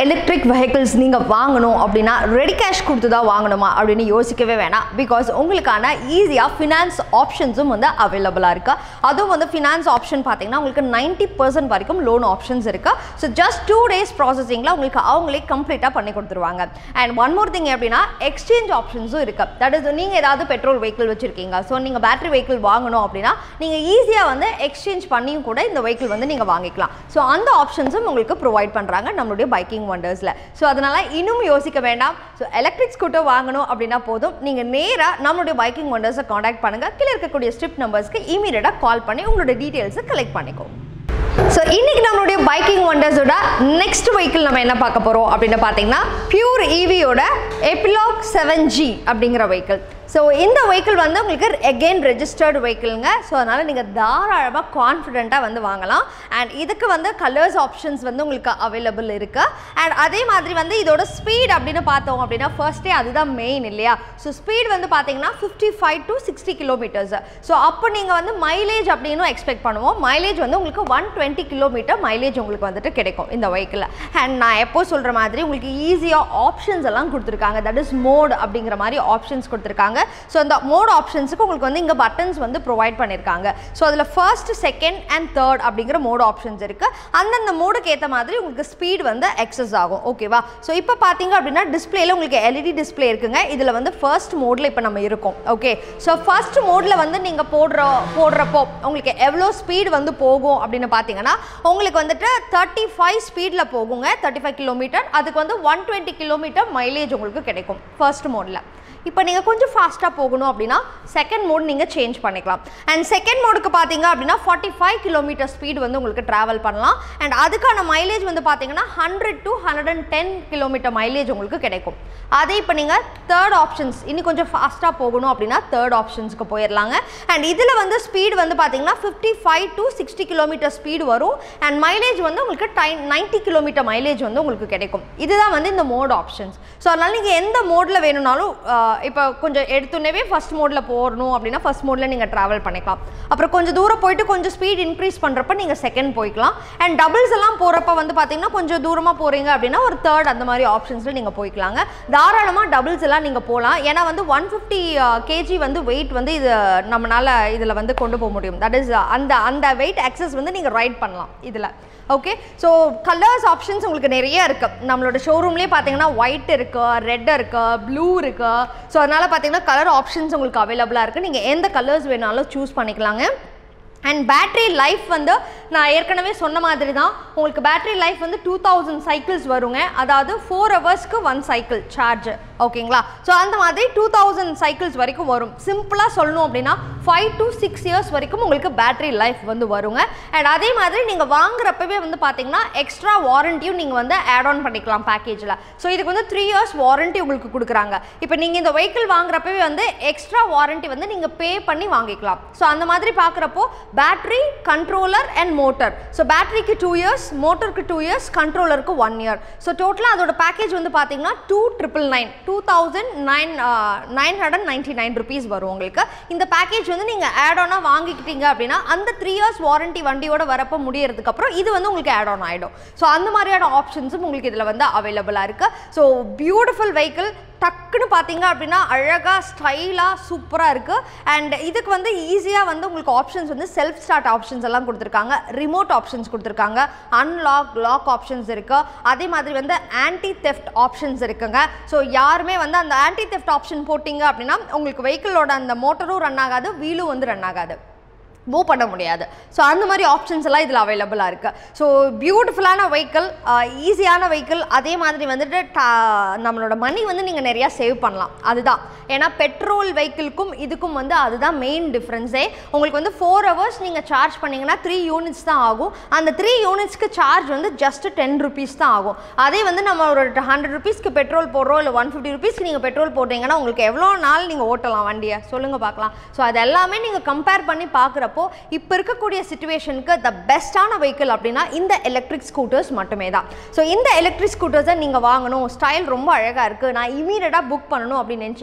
Speaker 1: எலக்ட்ரிக் வெஹிக்கிள்ஸ் நீங்கள் வாங்கணும் அப்படின்னா ரெடி கேஷ் கொடுத்து தான் வாங்கணுமா அப்படின்னு யோசிக்கவே வேணாம் பிகாஸ் உங்களுக்கான ஈஸியாக ஃபினான்ஸ் ஆப்ஷன்ஸும் வந்து அவைலபிளாக இருக்குது அதுவும் வந்து ஃபினான்ஸ் ஆப்ஷன் பார்த்தீங்கன்னா உங்களுக்கு நைன்ட்டி பர்சன்ட் வரைக்கும் லோன் ஆப்ஷன்ஸ் இருக்குது ஸோ ஜஸ்ட் டூ டேஸ் ப்ராசஸிங்கில் உங்களுக்கு அவங்களே கம்ப்ளீட்டாக பண்ணி கொடுத்துருவாங்க அண்ட் ஒன் மோர் திங் எப்படின்னா எக்ஸ்சேஞ்ச் ஆப்ஷன்ஸும் இருக்குது தட் இஸ் நீங்கள் ஏதாவது பெட்ரோல் வெஹிக்கிள் வச்சுருக்கீங்க ஸோ நீங்கள் பேட்டரி வெஹிக்கிள் வாங்கணும் அப்படின்னா நீங்கள் ஈஸியாக வந்து எக்ஸ்சேஞ்ச் பண்ணியும் கூட இந்த வெஹிக்கிள் வந்து நீங்கள் வாங்கிக்கலாம் ஸோ அந்த ஆப்ஷன்ஸும் உங்களுக்கு ப்ரொவைட் பண்ணுறாங்க நம்மளுடைய பைக்கிங் ஒண்டர்ஸில் ஸோ அதனால் இன்னும் யோசிக்க வேண்டாம் ஸோ எலக்ட்ரிக் ஸ்கூட்டர் வாங்கணும் அப்படின்னா போதும் நீங்கள் நேராக நம்மளுடைய பைக்கிங் ஒண்டர்ஸை காண்டாக்ட் பண்ணுங்கள் கீழே இருக்கக்கூடிய ஸ்ட்ரிப் நம்பர்ஸ்க்கு இமீடியட்டாக கால் பண்ணி உங்களோட டீட்டெயில்ஸை கலெக்ட் பண்ணிக்கோ ஸோ இன்னைக்கு நம்மளுடைய பைக்கிங் ஒண்டர்ஸோட நெக்ஸ்ட் வெஹிக்கிள் நம்ம என்ன பார்க்க போகிறோம் அப்படின்னு பார்த்தீங்கன்னா பியூர் ஈவியோட எபிலாக் செவன் ஜி அப்படிங்கிற வெஹிக்கிள் ஸோ இந்த வெஹிக்கிள் வந்து உங்களுக்கு எகெயின் ரெஜிஸ்டர்டு வெஹிக்கிள்ங்க ஸோ அதனால் நீங்கள் தாராளமாக கான்ஃபிடென்ட்டாக வந்து வாங்கலாம் அண்ட் இதுக்கு வந்து கலர்ஸ் ஆப்ஷன்ஸ் வந்து உங்களுக்கு அவைலபிள் இருக்குது அண்ட் அதே மாதிரி வந்து இதோட ஸ்பீட் அப்படின்னு பார்த்தோம் அப்படின்னா ஃபர்ஸ்டே அதுதான் மெயின் இல்லையா ஸோ ஸ்பீட் வந்து பார்த்தீங்கன்னா fifty five to sixty kilometres so அப்போ நீங்கள் வந்து மைலேஜ் அப்படின்னு எக்ஸ்பெக்ட் பண்ணுவோம் மைலேஜ் வந்து உங்களுக்கு ஒன் டுவெண்ட்டி கிலோமீட்டர் மைலேஜ் உங்களுக்கு வந்துட்டு கிடைக்கும் இந்த வெஹிக்கிளில் அண்ட் நான் எப்போ சொல்கிற மாதிரி உங்களுக்கு ஈஸியாக ஆப்ஷன்ஸ் எல்லாம் கொடுத்துருக்காங்க தட் இஸ் மோட் அப்படிங்கிற மாதிரி ஆப்ஷன்ஸ் கொடுத்துருக்காங்க ஸோ அந்த மோட் ஆப்ஷன்ஸுக்கு உங்களுக்கு வந்து இங்கே பட்டன்ஸ் வந்து ப்ரொவைட் பண்ணியிருக்காங்க ஸோ அதில் ஃபர்ஸ்ட் செகண்ட் அண்ட் தேர்ட் அப்படிங்கிற மோட் ஆப்ஷன்ஸ் இருக்குது அந்தந்த மோடுக்கு ஏற்ற மாதிரி உங்களுக்கு ஸ்பீட் வந்து எக்ஸஸ் ஆகும் ஓகேவா ஸோ இப்போ பார்த்தீங்க அப்படின்னா டிஸ்பிளேல உங்களுக்கு எல்இடி டிஸ்பிளே இருக்குங்க இதில் வந்து ஃபர்ஸ்ட் மோடில் இப்போ நம்ம இருக்கோம் ஓகே ஸோ ஃபர்ஸ்ட் மோடில் வந்து நீங்கள் போடுற போடுறப்போ உங்களுக்கு எவ்வளோ ஸ்பீட் வந்து போகும் அப்படின்னு பார்த்தீங்கன்னா உங்களுக்கு வந்துட்டு தேர்ட்டி ஃபைவ் ஸ்பீடில் போகுங்க தேர்ட்டி ஃபைவ் கிலோமீட்டர் அதுக்கு வந்து ஒன் டுவெண்ட்டி கிலோமீட்டர் மைலேஜ் உங்களுக்கு கிடைக்கும் ஃபர்ஸ்ட் மோடில் இப்போ நீங்கள் கொஞ்சம் ஃபாஸ்ட்டாக போகணும் அப்படின்னா செகண்ட் மோட் நீங்கள் சேஞ்ச் பண்ணிக்கலாம் அண்ட் செகண்ட் மோடுக்கு பார்த்தீங்க அப்படின்னா ஃபார்ட்டி ஃபைவ் கிலோமீட்டர் ஸ்பீட் வந்து உங்களுக்கு ட்ராவல் பண்ணலாம் அண்ட் அதுக்கான மைலேஜ் வந்து பார்த்தீங்கன்னா hundred to hundred and ten kilometre mileage உங்களுக்கு கிடைக்கும் அதே இப்போ நீங்கள் தேர்ட் ஆப்ஷன்ஸ் இன்னும் கொஞ்சம் ஃபாஸ்ட்டாக போகணும் அப்படின்னா தேர்ட் ஆப்ஷன்ஸ்க்கு போயிடலாங்க அண்ட் இதில் வந்து ஸ்பீடு வந்து பார்த்தீங்கன்னா fifty five to sixty kilometre speed வரும் அண்ட் மைலேஜ் வந்து உங்களுக்கு டைம் நைன்ட்டி கிலோமீட்டர் மைலேஜ் வந்து உங்களுக்கு கிடைக்கும் இதுதான் வந்து இந்த மோட் ஆப்ஷன்ஸ் ஸோ அதனால் நீங்கள் எந்த மோடில் வேணும்னாலும் இப்போ கொஞ்சம் எடுத்துனவே ஃபஸ்ட் மோடில் போடணும் அப்படின்னா ஃபஸ்ட் மோடில் நீங்கள் ட்ராவல் பண்ணிக்கலாம் அப்புறம் கொஞ்சம் தூரம் போயிட்டு கொஞ்சம் ஸ்பீட் இன்க்ரீஸ் பண்ணுறப்ப நீங்கள் செகண்ட் போய்க்கலாம் அண்ட் டபுள்ஸ் எல்லாம் போகிறப்ப வந்து பார்த்தீங்கன்னா கொஞ்சம் தூரமாக போகிறீங்க அப்படின்னா ஒரு தேர்ட் அந்த மாதிரி ஆப்ஷன்ஸில் நீங்கள் போய்க்கலாங்க தாராளமாக டபுள்ஸ் எல்லாம் நீங்கள் போகலாம் ஏன்னா வந்து ஒன் ஃபிஃப்டி கேஜி வந்து வெயிட் வந்து இது நம்மளால் இதில் வந்து கொண்டு போக முடியும் தட் இஸ் அந்த அந்த வெயிட் அக்சஸ் வந்து நீங்கள் ரைட் பண்ணலாம் இதில் ஓகே ஸோ கலர்ஸ் ஆப்ஷன்ஸ் உங்களுக்கு நிறைய இருக்குது நம்மளோட ஷோரூம்லேயே பார்த்தீங்கன்னா ஒயிட் இருக்குது ரெட் இருக்குது ப்ளூ இருக்குது ஸோ அதனால் பார்த்தீங்கன்னா கலர் ஆப்ஷன்ஸ் உங்களுக்கு அவைலபிளாக இருக்குது நீங்கள் எந்த கலர்ஸ் வேணாலும் சூஸ் பண்ணிக்கலாங்க அண்ட் பேட்ரி லைஃப் வந்து நான் ஏற்கனவே சொன்ன மாதிரி தான் உங்களுக்கு பேட்ரி லைஃப் வந்து டூ தௌசண்ட் சைக்கிள்ஸ் வருங்க அதாவது ஃபோர் ஹவர்ஸ்க்கு ஒன் சைக்கிள் சார்ஜ் ஓகேங்களா ஸோ அந்த மாதிரி டூ தௌசண்ட் சைக்கிள்ஸ் வரைக்கும் வரும் சிம்பிளாக சொல்லணும் அப்படின்னா ஃபைவ் டு சிக்ஸ் இயர்ஸ் வரைக்கும் உங்களுக்கு பேட்ரி லைஃப் வந்து வருங்க அண்ட் அதே மாதிரி நீங்கள் வாங்குறப்பவே வந்து பார்த்தீங்கன்னா எக்ஸ்ட்ரா வாரண்டியும் நீங்கள் வந்து ஆட் ஆன் பண்ணிக்கலாம் பேக்கேஜில் ஸோ இதுக்கு வந்து த்ரீ இயர்ஸ் வாரண்டி உங்களுக்கு கொடுக்குறாங்க இப்போ நீங்கள் இந்த வெஹிக்கிள் வாங்குறப்பவே வந்து எக்ஸ்ட்ரா வாரண்டி வந்து நீங்கள் பே பண்ணி வாங்கிக்கலாம் ஸோ அந்த மாதிரி பார்க்குறப்போ battery controller and motor so பேட்டரிக்கு டூ இயர்ஸ் மோட்டருக்கு டூ இயர்ஸ் கண்ட்ரோலருக்கு ஒன் இயர் ஸோ டோட்டலாக அதோட பேக்கேஜ் வந்து பார்த்தீங்கன்னா two triple nine two thousand nine nine hundred ninety nine rupees வரும் உங்களுக்கு இந்த பேக்கேஜ் வந்து நீங்கள் ஆட் ஆனாக வாங்கிக்கிட்டீங்க அப்படின்னா அந்த த்ரீ இயர்ஸ் வாரண்டி வண்டியோட வரப்போ முடியறதுக்கு அப்புறம் இது வந்து உங்களுக்கு ஆட் ஆன் ஆகிடும் ஸோ அந்த மாதிரியான ஆப்ஷன்ஸும் உங்களுக்கு இதில் வந்து அவைலபிளாக இருக்குது ஸோ பியூட்டிஃபுல் வெஹிக்கிள் டக்குன்னு பார்த்தீங்க அப்படின்னா அழகாக ஸ்டைலாக சூப்பராக இருக்குது அண்ட் இதுக்கு வந்து ஈஸியாக வந்து உங்களுக்கு ஆப்ஷன்ஸ் வந்து செல்ஃப் ஸ்டார்ட் ஆப்ஷன்ஸ் எல்லாம் கொடுத்துருக்காங்க ரிமோட் ஆப்ஷன்ஸ் கொடுத்துருக்காங்க அன்லாக் லாக் ஆப்ஷன்ஸ் இருக்குது அதே மாதிரி வந்து ஆன்டி தெஃப்ட் ஆப்ஷன்ஸ் இருக்குங்க ஸோ யாருமே வந்து அந்த ஆன்டி தெஃப்ட் ஆப்ஷன் போட்டிங்க அப்படின்னா உங்களுக்கு வெஹிக்கிளோட அந்த மோட்டரும் ரன் ஆகாது வீலும் வந்து ரன் ஆகாது மூவ் பண்ண முடியாது ஸோ அந்த மாதிரி ஆப்ஷன்ஸ் எல்லாம் இதில் அவைலபிளாக இருக்குது ஸோ பியூட்டிஃபுல்லான வெஹிக்கிள் ஈஸியான வெஹிக்கிள் அதே மாதிரி வந்துட்டு ta- நம்மளோட மணி வந்து நீங்கள் நிறையா சேவ் பண்ணலாம் அதுதான் ஏன்னா பெட்ரோல் வெஹிக்கிள்க்கும் இதுக்கும் வந்து அதுதான் மெயின் டிஃப்ரென்ஸே உங்களுக்கு வந்து ஃபோர் ஹவர்ஸ் நீங்கள் சார்ஜ் பண்ணிங்கன்னா த்ரீ யூனிட்ஸ் தான் ஆகும் அந்த த்ரீ யூனிட்ஸ்க்கு சார்ஜ் வந்து ஜஸ்ட் டென் ருபீஸ் தான் ஆகும் அதே வந்து நம்ம ஒரு ஹண்ட்ரட் ருபீஸ்க்கு பெட்ரோல் போடுறோம் இல்லை ஒன் ஃபிஃப்டி ருபீஸ்க்கு நீங்கள் பெட்ரோல் போட்டீங்கன்னா உங்களுக்கு எவ்வளோ நாள் நீங்கள் ஓட்டலாம் வண்டியை சொல்லுங்கள் பார்க்கலாம் ஸோ அது எல்லாமே நீங்கள் கம்பேர் பண்ணி பார்க்குறப்போ இப்போ இருக்கக்கூடிய சுச்சுவேஷனுக்கு த பெஸ்ட்டான வெஹிக்கிள் அப்படின்னா இந்த எலக்ட்ரிக் ஸ்கூட்டர்ஸ் மட்டுமே தான் ஸோ இந்த எலக்ட்ரிக் ஸ்கூட்டர்ஸை நீங்கள் வாங்கணும் ஸ்டைல் ரொம்ப அழகாக இருக்குது நான் இமீடியட்டாக புக் பண்ணணும் அப்படின்னு நினச்சிங்கன்னா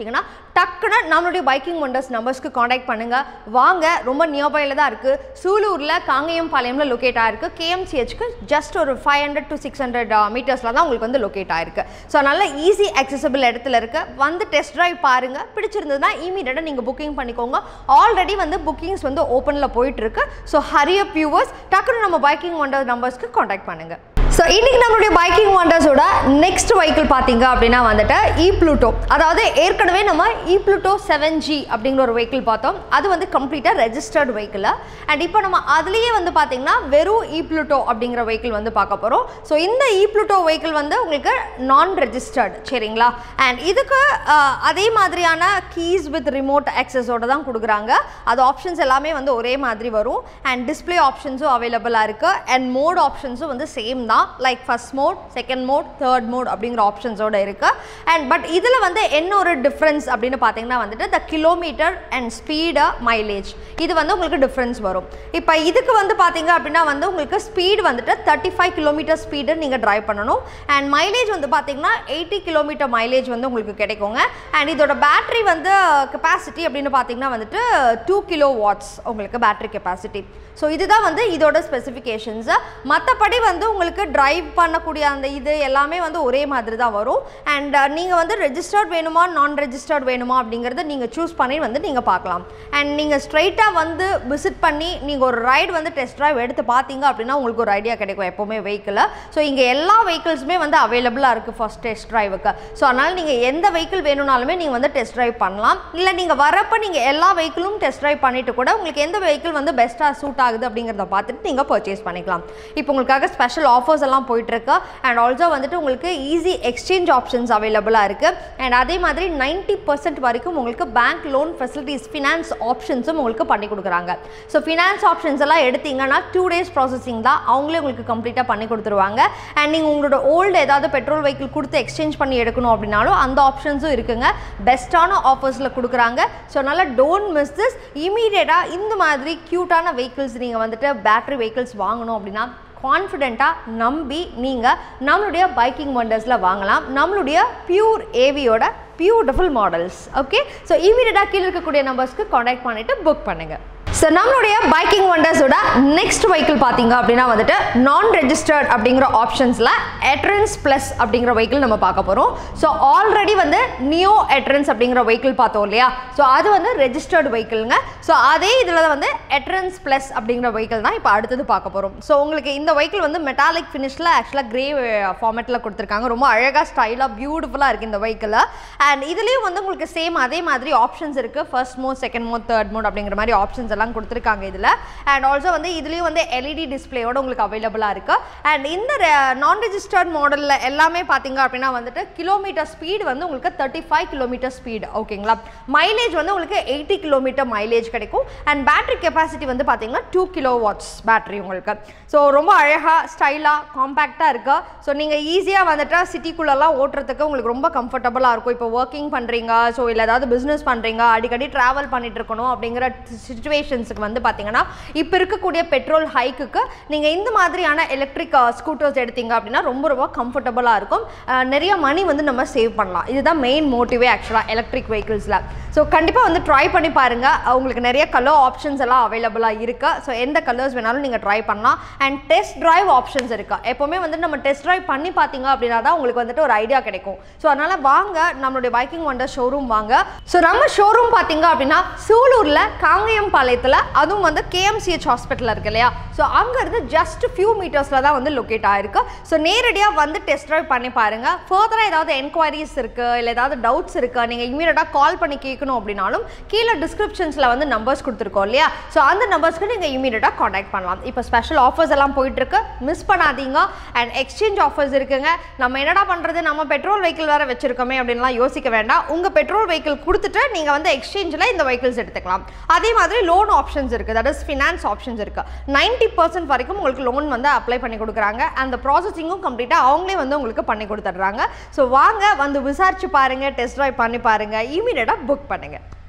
Speaker 1: டக்குன்னு நம்மளுடைய பைக்கிங் ஒண்டர்ஸ் நம்பர்ஸ்க்கு காண்டாக்ட் பண்ணுங்கள் வாங்க ரொம்ப நியர்பையில் தான் இருக்குது சூலூரில் காங்கேயம் பாளையம்ல லொக்கேட் ஆயிருக்கு கேஎம்சிஹெச்க்கு ஜஸ்ட் ஒரு five hundred to six hundred மீட்டர்ஸில் தான் உங்களுக்கு வந்து லொக்கேட் ஆயிருக்கு ஸோ நல்ல ஈஸி accessible இடத்துல இருக்கு வந்து டெஸ்ட் ட்ரைவ் பாருங்கள் பிடிச்சிருந்ததுன்னா இமீடியட்டாக நீங்கள் புக்கிங் பண்ணிக்கோங்க ஆல்ரெடி வந்து புக்கிங்ஸ் வந்து ஓப்பனில் போயிட்டு இருக்கு ஸோ ஹரியப் வியூவர்ஸ் டக்குன்னு நம்ம பைக்கிங் ஒண்டர் நம்பர்ஸ்க்கு காண்டாக்ட் பண்ணுங்கள் ஸோ இன்னைக்கு நம்மளுடைய பைக்கிங் வாண்டர்ஸோட நெக்ஸ்ட் வெஹிக்கிள் பார்த்தீங்க அப்படின்னா வந்துட்டு இ ப்ளூட்டோ அதாவது ஏற்கனவே நம்ம இ ப்ளூட்டோ செவன் ஜி அப்படிங்கிற ஒரு வெஹிக்கிள் பார்த்தோம் அது வந்து கம்ப்ளீட்டாக ரெஜிஸ்டர்டு வெஹிக்கிள் அண்ட் இப்போ நம்ம அதுலேயே வந்து பார்த்தீங்கன்னா வெறும் இ ப்ளூட்டோ அப்படிங்கிற வெஹிக்கிள் வந்து பார்க்க போகிறோம் ஸோ இந்த இ ப்ளூட்டோ வெஹிக்கிள் வந்து உங்களுக்கு நான் ரெஜிஸ்டர்டு சரிங்களா அண்ட் இதுக்கு ஆஹ், அதே மாதிரியான கீஸ் வித் ரிமோட் ஆக்சஸோட தான் கொடுக்குறாங்க அது ஆப்ஷன்ஸ் எல்லாமே வந்து ஒரே மாதிரி வரும் அண்ட் டிஸ்ப்ளே ஆப்ஷன்ஸும் அவைலபிளாக இருக்குது அண்ட் மோட் ஆப்ஷன்ஸும் வந்து சேம் தான் like first mode second mode third mode அப்படிங்கிற ஆப்ஷன்ஸோட இருக்குது அண்ட் பட் இதில் வந்து என்ன ஒரு டிஃப்ரென்ஸ் அப்படின்னு பார்த்தீங்கன்னா வந்துட்டு the kilometre and speed mileage இது வந்து உங்களுக்கு டிஃப்ரென்ஸ் வரும் இப்போ இதுக்கு வந்து பார்த்தீங்க அப்படின்னா வந்து உங்களுக்கு ஸ்பீடு வந்துட்டு தேர்ட்டி ஃபைவ் கிலோமீட்டர் ஸ்பீடு நீங்கள் டிரைவ் பண்ணணும் அண்ட் மைலேஜ் வந்து பார்த்தீங்கன்னா எயிட்டி கிலோமீட்டர் மைலேஜ் வந்து உங்களுக்கு கிடைக்குங்க அண்ட் இதோட பேட்டரி வந்து கெப்பாசிட்டி அப்படின்னு பார்த்தீங்கன்னா வந்துட்டு டூ கிலோ வாட்ஸ் உங்களுக்கு பேட்டரி கெப்பாசிட்டி ஸோ இதுதான் வந்து இதோட ஸ்பெசிஃபிகேஷன்ஸு மற்றபடி வந்து உங்களுக்கு டிரைவ் பண்ணக்கூடிய அந்த இது எல்லாமே வந்து ஒரே மாதிரி தான் வரும் அண்ட் நீங்கள் வந்து ரெஜிஸ்டர்ட் வேணுமா நான் ரெஜிஸ்டர்ட் வேணுமா அப்படிங்கிறத நீங்கள் சூஸ் பண்ணி வந்து நீங்கள் பார்க்கலாம் அண்ட் நீங்கள் ஸ்ட்ரைட்டாக வந்து விசிட் பண்ணி நீங்கள் ஒரு ரைடு வந்து டெஸ்ட் ட்ரைவ் எடுத்து பார்த்தீங்க அப்படின்னா உங்களுக்கு ஒரு ஐடியா கிடைக்கும் எப்போவுமே வெஹிக்கிளில் ஸோ இங்கே எல்லா வெஹிக்கிள்ஸுமே வந்து அவைலபிளாக இருக்குது ஃபர்ஸ்ட் டெஸ்ட் ட்ரைவுக்கு ஸோ அதனால் நீங்கள் எந்த வெஹிக்கிள் வேணும்னாலுமே நீங்கள் வந்து டெஸ்ட் ட்ரைவ் பண்ணலாம் இல்லை நீங்கள் வரப்போ நீங்கள் எல்லா வெஹிக்கிளும் டெஸ்ட் ட்ரைவ் பண்ணிட்டு கூட உங்களுக்கு எந்த வெஹிக்கிள் வந்து பெஸ்ட்டாக சூட் ஆகுது அப்படிங்கிறத பார்த்துட்டு நீங்கள் பர்ச்சேஸ் பண்ணிக்கலாம் இப்போ உங்களுக்காக ஸ்பெஷல் ஆஃபர்ஸ் எல்லாம் போயிட்டுருக்கு அண்ட் ஆல்சோ வந்துட்டு உங்களுக்கு ஈஸி எக்ஸ்சேஞ்ச் ஆப்ஷன்ஸ் அவைலபிளாக இருக்குது அண்ட் அதே மாதிரி 90% பர்சன்ட் வரைக்கும் உங்களுக்கு பேங்க் லோன் ஃபெசிலிட்டிஸ் ஃபினான்ஸ் ஆப்ஷன்ஸும் உங்களுக்கு பண்ணி கொடுக்குறாங்க ஸோ ஃபினான்ஸ் ஆப்ஷன்ஸ் எல்லாம் எடுத்தீங்கன்னா டூ டேஸ் ப்ராசஸிங் தான் அவங்களே உங்களுக்கு கம்ப்ளீட்டாக பண்ணி கொடுத்துருவாங்க அண்ட் நீங்கள் உங்களோட ஓல்டு ஏதாவது பெட்ரோல் வெஹிக்கிள் கொடுத்து எக்ஸ்சேஞ்ச் பண்ணி எடுக்கணும் அப்படின்னாலும் அந்த ஆப்ஷன்ஸும் இருக்குங்க பெஸ்ட்டான ஆஃபர்ஸில் கொடுக்குறாங்க ஸோ நல்லா டோன்ட் மிஸ் திஸ் இமீடியட்டாக இந்த மாதிரி க்யூட்டான வெஹிக்கிள்ஸ் நீங்கள் வந்துட்டு பேட்டரி வெஹிக்கிள்ஸ் வாங்கணும் அப்படின்னா கான்ஃபிடெண்ட்டாக நம்பி நீங்கள் நம்மளுடைய பைக்கிங் ஒண்டர்ஸில் வாங்கலாம் நம்மளுடைய பியூர் ஏவியோட பியூட்டிஃபுல் மாடல்ஸ் ஓகே ஸோ இமீடியட்டாக கீழே இருக்கக்கூடிய நம்பர்ஸ்க்கு காண்டாக்ட் பண்ணிவிட்டு புக் பண்ணுங்கள் ஸோ நம்மளுடைய பைக்கிங் ஒண்டர்ஸோட நெக்ஸ்ட் வெஹிக்கிள் பார்த்தீங்க அப்படின்னா வந்துட்டு நான் ரெஜிஸ்டர்ட் அப்படிங்கிற ஆப்ஷன்ஸில் எட்ரன்ஸ் ப்ளஸ் அப்படிங்கிற வெஹிக்கிள் நம்ம பார்க்க போகிறோம் ஸோ ஆல்ரெடி வந்து நியோ எட்ரன்ஸ் அப்படிங்கிற வெஹிக்கிள் பார்த்தோம் இல்லையா ஸோ அது வந்து ரெஜிஸ்டர்டு வெஹிக்கிள்ங்க ஸோ அதே இதில் வந்து எட்ரன்ஸ் ப்ளஸ் அப்படிங்கிற வெஹிக்கிள் தான் இப்போ அடுத்தது பார்க்க போகிறோம் ஸோ உங்களுக்கு இந்த வெஹிக்கிள் வந்து மெட்டாலிக் ஃபினிஷில் ஆக்சுவலாக கிரே ஃபார்மேட்டில் கொடுத்துருக்காங்க ரொம்ப அழகாக ஸ்டைலாக பியூட்டிஃபுல்லாக இருக்குது இந்த வெஹிக்கிள் அண்ட் இதுலேயும் வந்து உங்களுக்கு சேம் அதே மாதிரி ஆப்ஷன்ஸ் இருக்குது first mode second mode third mode அப்படிங்கிற மாதிரி ஆப்ஷன்ஸ் எல்லாம் கொடுத்துருக்காங்க இதில் அண்ட் ஆல்சோ வந்து இதுலேயும் வந்து எல்இடி டிஸ்பிளேயோட உங்களுக்கு அவைலபிளாக இருக்குது அண்ட் இந்த நான் ரெஜிஸ்டர்ட் மாடலில் எல்லாமே பார்த்தீங்க அப்படின்னா வந்துட்டு கிலோமீட்டர் ஸ்பீடு வந்து உங்களுக்கு தேர்ட்டி ஃபைவ் கிலோமீட்டர் ஸ்பீடு ஓகேங்களா மைலேஜ் வந்து உங்களுக்கு எயிட்டி கிலோமீட்டர் மைலேஜ் கிடைக்கும் அண்ட் பேட்டரி கெப்பாசிட்டி வந்து பார்த்தீங்கன்னா டூ கிலோ வாட்ஸ் பேட்டரி உங்களுக்கு ஸோ ரொம்ப அழகாக ஸ்டைலாக காம்பேக்டாக இருக்கு ஸோ நீங்கள் ஈஸியாக வந்துட்டு சிட்டிக்குள்ளெல்லாம் ஓட்டுறதுக்கு உங்களுக்கு ரொம்ப கம்ஃபர்டபுளாக இருக்கும் இப்போ ஒர்க்கிங் பண்ணுறீங்க ஸோ இல்லை ஏதாவது பிஸ்னஸ் பண்ணுறீங்க அடிக்கடி ட்ராவல் பண்ணிட்டு இருக்கணும் அப்படிங்கிற சுச்சுவேஷன்ஸுக்கு வந்து பார்த்தீங்கன்னா இப்போ இருக்கக்கூடிய பெட்ரோல் ஹைக்குக்கு நீங்கள் இந்த மாதிரியான எலக்ட்ரிக் ஸ்கூட்டர்ஸ் எடுத்தீங்க அப்படின்னா ரொம்ப ரொம்ப கம்ஃபர்டபுளாக இருக்கும் அஹ், நிறைய மணி வந்து நம்ம சேவ் பண்ணலாம் இதுதான் மெயின் மோட்டிவே ஆக்சுவலாக எலக்ட்ரிக் வெஹிக்கிள்ஸில் ஸோ கண்டிப்பாக வந்து ட்ரை பண்ணி பாருங்கள் உங்களுக்கு நிறைய கலர் ஆப்ஷன்ஸ் எல்லாம் அவைலபிளாக இருக்குது ஸோ எந்த கலர்ஸ் வேணாலும் நீங்கள் ட்ரை பண்ணலாம் அண்ட் டெஸ்ட் டிரைவ் ஆப்ஷன்ஸ் இருக்கு எப்போவுமே வந்து நம்ம டெஸ்ட் டிரைவ் பண்ணி பார்த்தீங்க அப்படின்னா தான் உங்களுக்கு வந்துட்டு ஒரு ஐடியா கிடைக்கும் ஸோ அதனால் வாங்க நம்மளுடைய பைக்கிங் வண்டர் ஷோரூம் வாங்க ஸோ நம்ம ஷோரூம் பார்த்தீங்க அப்படின்னா சூலூரில் காங்கயம் பாளையத்தில் அதுவும் வந்து கேஎம்சிஹெச் ஹாஸ்பிட்டல் இருக்கு இல்லையா ஸோ அங்கேருந்து ஜஸ்ட் ஃபியூ மீட்டர்ஸில் தான் வந்து லொக்கேட் ஆயிருக்கு ஸோ நேரடியாக வந்து டெஸ்ட் டிரைவ் பண்ணி பாருங்கள் ஃபர்தராக ஏதாவது என்கொயரிஸ் இருக்குது இல்லை ஏதாவது டவுட்ஸ் இருக்குது நீங்கள் இமீடியட்டாக கால் பண்ணி கேட்கணும் அப்படின்னாலும் கீழே டிஸ்கிரிப்ஷன்ஸில் வந்து நம்பர்ஸ் கொடுத்துருக்கோம் இல்லையா ஸோ அந்த நம்பர்ஸ்க்கு நீங்கள் இமீடியட்டாக காண்டாக்ட் பண்ணலாம் இப்போ ஸ்பெஷல் ஆஃபர்ஸ் எல்லாம் போயிட்டுருக்கு மிஸ் பண்ணாதீங்க அண்ட் எக்ஸ்சேஞ்ச் ஆஃபர்ஸ் இருக்குங்க நம்ம என்னடா பண்ணுறது நம்ம பெட்ரோல் வெஹிக்கிள் வேறு வச்சிருக்கோமே அப்படின்லாம் யோசிக்க வேண்டாம் உங்கள் பெட்ரோல் வெஹிக்கிள் கொடுத்துட்டு நீங்கள் வந்து எக்ஸ்சேஞ்சில் இந்த வெஹிக்கிள்ஸ் எடுத்துக்கலாம் அதே மாதிரி லோன் ஆப்ஷன்ஸ் இருக்குது தட் இஸ் ஃபினான்ஸ் ஆப்ஷன்ஸ் இருக்குது நைன்ட்டி பர்சன்ட் வரைக்கும் உங்களுக்கு லோன் வந்து அப்ளை பண்ணி கொடுக்குறாங்க அந்த ப்ராசஸிங்கும் கம்ப்ளீட்டாக அவங்களே வந்து உங்களுக்கு பண்ணி கொடுத்துட்றாங்க ஸோ வாங்க வந்து விசாரிச்சு பாருங்கள் டெஸ்ட் ட்ரைவ் பண்ணி பாருங்கள் இமீடியட்டாக புக் பண்ணுங்கள்